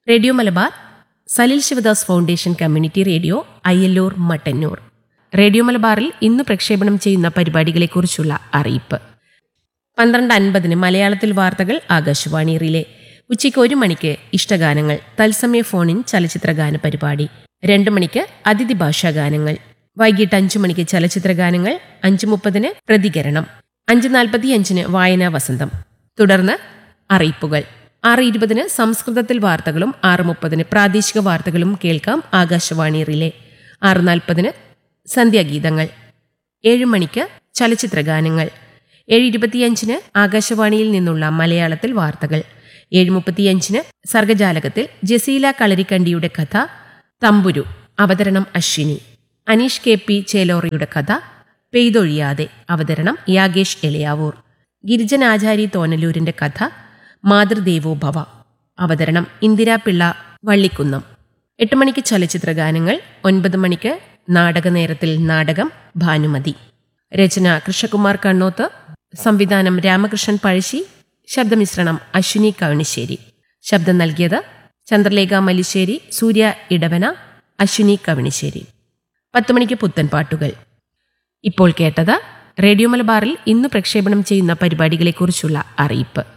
radio Malabar Salil Shivadas foundation community radio Ayyallur Mattannur radio മലബാറിൽ ഇന്ന് പ്രക്ഷേപണം ചെയ്യുന്ന പരിപാടികളെക്കുറിച്ചുള്ള അറിയിപ്പ് പന്ത്രണ്ട് അൻപതിന് മലയാളത്തിൽ വാർത്തകൾ ആകാശവാണി റിലേ ഉച്ചയ്ക്ക് ഒരു മണിക്ക് ഇഷ്ടഗാനങ്ങൾ തത്സമയ ഫോണിൻ ചലച്ചിത്ര ഗാന പരിപാടി രണ്ട് മണിക്ക് അതിഥി ഭാഷാ ഗാനങ്ങൾ വൈകിട്ട് അഞ്ചു മണിക്ക് ചലച്ചിത്ര ഗാനങ്ങൾ അഞ്ചു മുപ്പതിന് പ്രതികരണം അഞ്ച് നാൽപ്പത്തി അഞ്ചിന് വായനാ വസന്തം തുടർന്ന് അറിയിപ്പുകൾ ആറ് ഇരുപതിന് സംസ്കൃതത്തിൽ വാർത്തകളും ആറ് മുപ്പതിന് പ്രാദേശിക വാർത്തകളും കേൾക്കാം ആകാശവാണി റിലേ ആറ് നാൽപ്പതിന് സന്ധ്യാഗീതങ്ങൾ ഏഴ് മണിക്ക് ചലച്ചിത്ര ഗാനങ്ങൾ ഏഴ് ഇരുപത്തിയഞ്ചിന് ആകാശവാണിയിൽ നിന്നുള്ള മലയാളത്തിൽ വാർത്തകൾ ഏഴ് മുപ്പത്തിയഞ്ചിന് സർഗജാലകത്തിൽ ജസീല കളരിക്കണ്ടിയുടെ കഥ തമ്പുരു അവതരണം അശ്വിനി അനീഷ് കെ പി ചേലോറയുടെ കഥ പെയ്തൊഴിയാതെ അവതരണം യാഗേഷ് എളിയാവൂർ ഗിരിജനാചാരി തോനലൂരിന്റെ കഥ മാതൃദേവോ ഭവ അവതരണം ഇന്ദിരാപിള്ള വള്ളിക്കുന്നം എട്ട് മണിക്ക് ചലച്ചിത്ര ഗാനങ്ങൾ ഒൻപത് മണിക്ക് നാടകനേരത്തിൽ നാടകം ഭാനുമതി രചന കൃഷ്ണകുമാർ കണ്ണോത്ത് സംവിധാനം രാമകൃഷ്ണൻ പഴശ്ശി ശബ്ദമിശ്രണം അശ്വിനി കവണിശ്ശേരി ശബ്ദം നൽകിയത് ചന്ദ്രലേഖ മല്ലിശ്ശേരി സൂര്യ ഇടവന അശ്വിനി കവണിശ്ശേരി പത്ത് മണിക്ക് പുത്തൻ പാട്ടുകൾ ഇപ്പോൾ കേട്ടത് റേഡിയോ മലബാറിൽ ഇന്ന് പ്രക്ഷേപണം ചെയ്യുന്ന പരിപാടികളെക്കുറിച്ചുള്ള അറിയിപ്പ്